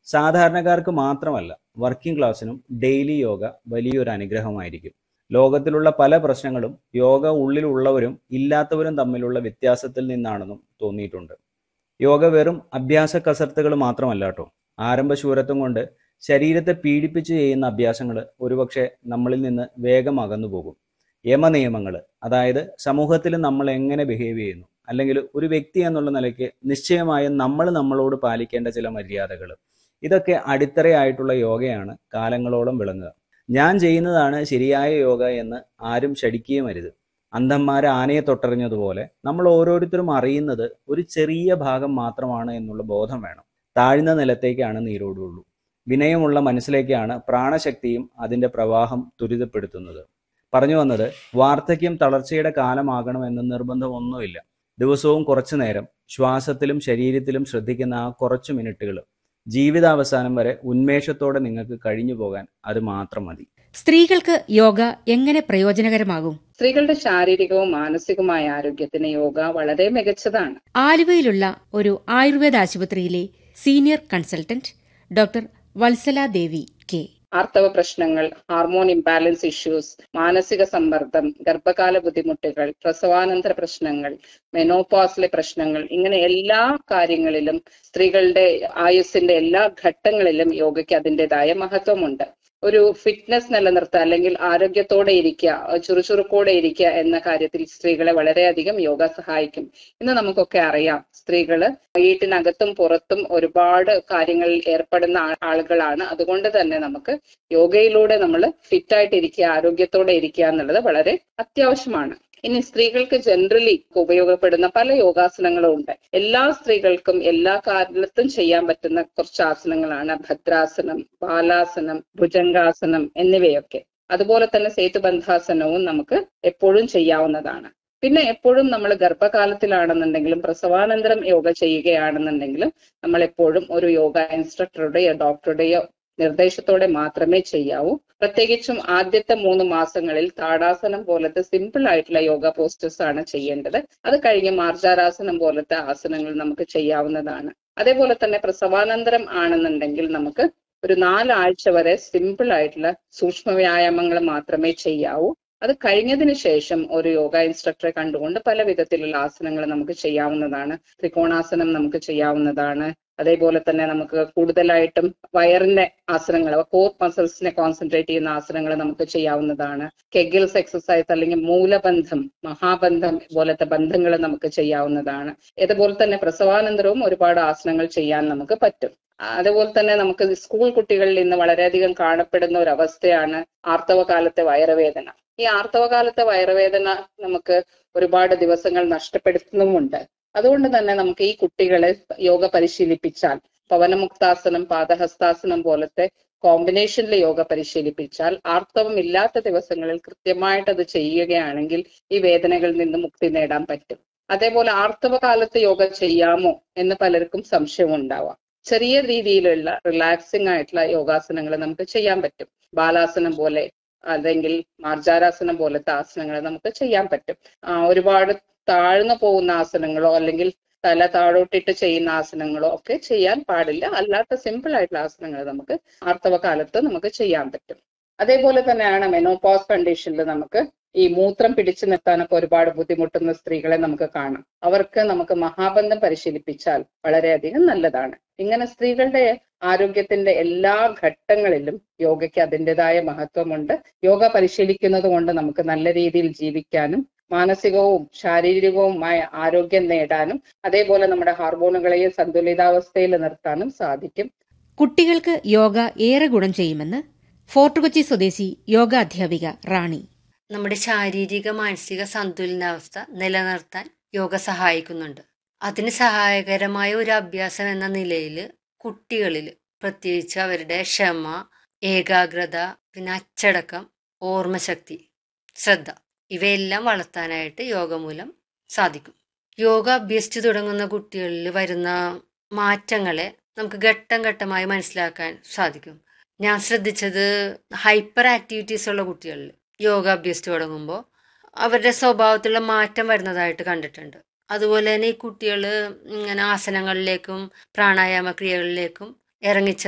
സാധാരണക്കാർക്ക് മാത്രമല്ല working ക്ലാസ്സിനും daily yoga വലിയൊരു അനുഗ്രഹമായിരിക്കും ലോകത്തിലുള്ള പല പ്രശ്നങ്ങളും യോഗ ഉള്ളിലുള്ളവരും ഇല്ലാത്തവരും തമ്മിലുള്ള വ്യത്യാസത്തിൽ നിന്നാണെന്നും തോന്നിയിട്ടുണ്ട് യോഗ വെറും അഭ്യാസ കസർത്തുകൾ മാത്രമല്ല കേട്ടോ ആരംഭശൂരത്വം കൊണ്ട് ശരീരത്തെ പീഡിപ്പിച്ച് ചെയ്യുന്ന അഭ്യാസങ്ങൾ ഒരുപക്ഷെ നമ്മളിൽ നിന്ന് വേഗം അകന്നു പോകും യമനിയമങ്ങൾ അതായത് സമൂഹത്തിൽ നമ്മൾ എങ്ങനെ ബിഹേവ് ചെയ്യുന്നു അല്ലെങ്കിൽ ഒരു വ്യക്തി എന്നുള്ള നിലയ്ക്ക് നിശ്ചയമായും നമ്മൾ നമ്മളോട് പാലിക്കേണ്ട ചില മര്യാദകൾ ഇതൊക്കെ അടിത്തറയായിട്ടുള്ള യോഗയാണ് കാലങ്ങളോളം വിളങ്ങുക ഞാൻ ചെയ്യുന്നതാണ് ശരിയായ യോഗ എന്ന് ആരും ശടിക്കുകയും അരുത് അന്ധന്മാരെ ആനയെ തൊട്ടറിഞ്ഞതുപോലെ നമ്മൾ ഓരോരുത്തരും അറിയുന്നത് ഒരു ചെറിയ ഭാഗം മാത്രമാണ് എന്നുള്ള ബോധം വേണം താഴ്ന്ന നിലത്തേക്കാണ് നീരോടുള്ളൂ വിനയമുള്ള മനസ്സിലേക്കാണ് പ്രാണശക്തിയും അതിന്റെ പ്രവാഹം ത്വരിതപ്പെടുത്തുന്നത് പറഞ്ഞു വന്നത് വാർദ്ധക്യം തളർച്ചയുടെ കാലമാകണമെന്ന് നിർബന്ധമൊന്നുമില്ല ദിവസവും കുറച്ചു നേരം ശ്വാസത്തിലും ശരീരത്തിലും ശ്രദ്ധിക്കുന്ന ആ കുറച്ചു മിനിറ്റുകൾ ജീവിതാവസാനം വരെ ഉന്മേഷത്തോടെ നിങ്ങൾക്ക് കഴിഞ്ഞു പോകാൻ അത് മാത്രം മതി സ്ത്രീകൾക്ക് യോഗ എങ്ങനെ പ്രയോജനകരമാകും സ്ത്രീകളുടെ ശാരീരികവും മാനസികവുമായ ആരോഗ്യത്തിന് യോഗ വളരെ മികച്ചതാണ് ആലുവയിലുള്ള ഒരു ആയുർവേദ ആശുപത്രിയിലെ senior consultant doctor Vatsala Devi K ആർത്തവ പ്രശ്നങ്ങൾ ഹാർമോൺ ഇംബാലൻസ് ഇഷ്യൂസ് മാനസിക സമ്മർദ്ദം ഗർഭകാല ബുദ്ധിമുട്ടുകൾ പ്രസവാനന്തര പ്രശ്നങ്ങൾ മെനോപോസിലെ പ്രശ്നങ്ങൾ ഇങ്ങനെ എല്ലാ കാര്യങ്ങളിലും സ്ത്രീകളുടെ ആയുസ്സിന്റെ എല്ലാ ഘട്ടങ്ങളിലും യോഗയ്ക്ക് അതിൻ്റെതായ മഹത്വമുണ്ട് ഒരു ഫിറ്റ്നസ് നിലനിർത്തുക അല്ലെങ്കിൽ ആരോഗ്യത്തോടെ ഇരിക്കുക ചുറുചുറുക്കോടെ ഇരിക്കുക എന്ന കാര്യത്തിൽ സ്ത്രീകളെ വളരെയധികം യോഗ സഹായിക്കും ഇന്ന് നമുക്കൊക്കെ അറിയാം സ്ത്രീകള് വീട്ടിനകത്തും പുറത്തും ഒരുപാട് കാര്യങ്ങളിൽ ഏർപ്പെടുന്ന ആളുകളാണ് അതുകൊണ്ട് തന്നെ നമുക്ക് യോഗയിലൂടെ നമ്മൾ ഫിറ്റായിട്ടിരിക്കുക ആരോഗ്യത്തോടെ ഇരിക്കുക എന്നുള്ളത് വളരെ അത്യാവശ്യമാണ് ഇനി സ്ത്രീകൾക്ക് ജനറലി ഉപയോഗപ്പെടുന്ന പല യോഗാസനങ്ങളും ഉണ്ട് എല്ലാ സ്ത്രീകൾക്കും എല്ലാ കാലത്തും ചെയ്യാൻ പറ്റുന്ന കുറച്ച് ആസനങ്ങളാണ് ഭദ്രാസനം ബാലാസനം ഭുജംഗാസനം എന്നിവയൊക്കെ അതുപോലെ തന്നെ സേതുബന്ധാസനവും നമുക്ക് എപ്പോഴും ചെയ്യാവുന്നതാണ് പിന്നെ എപ്പോഴും നമ്മൾ ഗർഭകാലത്തിലാണെന്നുണ്ടെങ്കിലും പ്രസവാനന്തരം യോഗ ചെയ്യുകയാണെന്നുണ്ടെങ്കിലും നമ്മൾ എപ്പോഴും ഒരു യോഗ ഇൻസ്ട്രക്ടറുടെയോ ഡോക്ടറുടെയോ നിർദ്ദേശത്തോടെ മാത്രമേ ചെയ്യാവൂ പ്രത്യേകിച്ചും ആദ്യത്തെ മൂന്ന് മാസങ്ങളിൽ താടാസനം പോലത്തെ സിമ്പിൾ ആയിട്ടുള്ള യോഗ പോസ്റ്റേഴ്സ് ആണ് ചെയ്യേണ്ടത് അത് കഴിഞ്ഞ് മാർജാരാസനം പോലത്തെ ആസനങ്ങൾ നമുക്ക് ചെയ്യാവുന്നതാണ് അതേപോലെ തന്നെ പ്രസവാനന്തരം ആണെന്നുണ്ടെങ്കിൽ നമുക്ക് ഒരു നാലാഴ്ച വരെ സിമ്പിൾ ആയിട്ടുള്ള സൂക്ഷ്മ വ്യായാമങ്ങൾ മാത്രമേ ചെയ്യാവൂ അത് കഴിഞ്ഞതിന് ശേഷം ഒരു യോഗ ഇൻസ്ട്രക്ടറെ കണ്ടുകൊണ്ട് പല വിധത്തിലുള്ള ആസനങ്ങൾ നമുക്ക് ചെയ്യാവുന്നതാണ് ത്രികോണാസനം നമുക്ക് ചെയ്യാവുന്നതാണ് അതേപോലെ തന്നെ നമുക്ക് കൂടുതലായിട്ടും വയറിന്റെ ആസനങ്ങൾ കോർ മസിൽസിനെ കോൺസെൻട്രേറ്റ് ചെയ്യുന്ന ആസനങ്ങൾ നമുക്ക് ചെയ്യാവുന്നതാണ് കെഗിൽസ് എക്സസൈസ് അല്ലെങ്കിൽ മൂലബന്ധം മഹാബന്ധം പോലത്തെ ബന്ധങ്ങൾ നമുക്ക് ചെയ്യാവുന്നതാണ് ഇതുപോലെ തന്നെ പ്രസവാനന്തരവും ഒരുപാട് ആസനങ്ങൾ ചെയ്യാൻ നമുക്ക് പറ്റും അതുപോലെ തന്നെ നമുക്ക് സ്കൂൾ കുട്ടികളിൽ ഇന്ന് വളരെയധികം കാണപ്പെടുന്ന ഒരു അവസ്ഥയാണ് ആർത്തവകാലത്തെ വയറുവേദന ഈ ആർത്തവകാലത്തെ വയറുവേദന നമുക്ക് ഒരുപാട് ദിവസങ്ങൾ നഷ്ടപ്പെടുത്തുന്നുമുണ്ട് അതുകൊണ്ട് തന്നെ നമുക്ക് ഈ കുട്ടികളെ യോഗ പരിശീലിപ്പിച്ചാൽ പവനമുക്താസനം പാദഹസ്താസനം പോലത്തെ കോമ്പിനേഷനിൽ യോഗ പരിശീലിപ്പിച്ചാൽ ആർത്തവം ഇല്ലാത്ത ദിവസങ്ങളിൽ കൃത്യമായിട്ട് അത് ചെയ്യുകയാണെങ്കിൽ ഈ വേദനകളിൽ നിന്ന് മുക്തി നേടാൻ പറ്റും അതേപോലെ ആർത്തവ കാലത്ത് യോഗ ചെയ്യാമോ എന്ന് പലർക്കും സംശയം ഉണ്ടാവാം ചെറിയ രീതിയിലുള്ള റിലാക്സിംഗ് ആയിട്ടുള്ള യോഗാസനങ്ങൾ നമുക്ക് ചെയ്യാൻ പറ്റും ബാലാസനം പോലെ അല്ലെങ്കിൽ മാർജാരാസനം പോലത്തെ ആസനങ്ങൾ നമുക്ക് ചെയ്യാൻ പറ്റും ഒരുപാട് താഴ്ന്നു പോകുന്ന ആസനങ്ങളോ അല്ലെങ്കിൽ തല താഴോട്ടിട്ട് ചെയ്യുന്ന ആസനങ്ങളോ ഒക്കെ ചെയ്യാൻ പാടില്ല അല്ലാത്ത സിമ്പിൾ ആയിട്ടുള്ള ആസനങ്ങൾ നമുക്ക് ആർത്തവ കാലത്ത് നമുക്ക് ചെയ്യാൻ പറ്റും അതേപോലെ തന്നെയാണ് മെനോപോസ് കണ്ടീഷനിൽ നമുക്ക് ഈ മൂത്രം പിടിച്ചു നിർത്താനൊക്കെ ഒരുപാട് ബുദ്ധിമുട്ടുന്ന സ്ത്രീകളെ നമുക്ക് കാണാം അവർക്ക് നമുക്ക് മഹാബന്ധം പരിശീലിപ്പിച്ചാൽ വളരെയധികം നല്ലതാണ് ഇങ്ങനെ സ്ത്രീകളുടെ ആരോഗ്യത്തിന്റെ എല്ലാ ഘട്ടങ്ങളിലും യോഗയ്ക്ക് അതിൻ്റെതായ മഹത്വമുണ്ട് യോഗ പരിശീലിക്കുന്നത് കൊണ്ട് നമുക്ക് നല്ല രീതിയിൽ ജീവിക്കാനും മാനസികവും ശാരീരികവുമായ ആരോഗ്യം നേടാനും അതേപോലെ നമ്മുടെ ഹാർമോണുകളെയും സന്തുലിതാവസ്ഥയിൽ നിർത്താനും സാധിക്കും കുട്ടികൾക്ക് യോഗ ഏറെ ഗുണം ചെയ്യുമെന്ന് ഫോർട്ട് കൊച്ചി സ്വദേശി യോഗ അധ്യാപിക റാണി നമ്മുടെ ശാരീരിക മാനസിക സന്തുലനാവസ്ഥ നിലനിർത്താൻ യോഗ സഹായിക്കുന്നുണ്ട് അതിന് സഹായകരമായ ഒരു അഭ്യാസം എന്ന നിലയിൽ കുട്ടികളിൽ പ്രത്യേകിച്ച് അവരുടെ ക്ഷമ ഏകാഗ്രത പിന്നെ അച്ചടക്കം ഓർമ്മശക്തി ശ്രദ്ധ ഇവയെല്ലാം വളർത്താനായിട്ട് യോഗ മൂലം സാധിക്കും യോഗ അഭ്യസിച്ചു തുടങ്ങുന്ന കുട്ടികളിൽ വരുന്ന മാറ്റങ്ങളെ നമുക്ക് ഘട്ടം ഘട്ടമായി മനസ്സിലാക്കാൻ സാധിക്കും ഞാൻ ശ്രദ്ധിച്ചത് ഹൈപ്പർ ആക്ടിവിറ്റീസ് ഉള്ള കുട്ടികളിൽ യോഗ അഭ്യസിച്ചു തുടങ്ങുമ്പോൾ അവരുടെ സ്വഭാവത്തിലുള്ള മാറ്റം വരുന്നതായിട്ട് കണ്ടിട്ടുണ്ട് അതുപോലെ തന്നെ ഈ കുട്ടികൾ ഇങ്ങനെ ആസനങ്ങളിലേക്കും പ്രാണായാമ ക്രിയകളിലേക്കും ഇറങ്ങിച്ച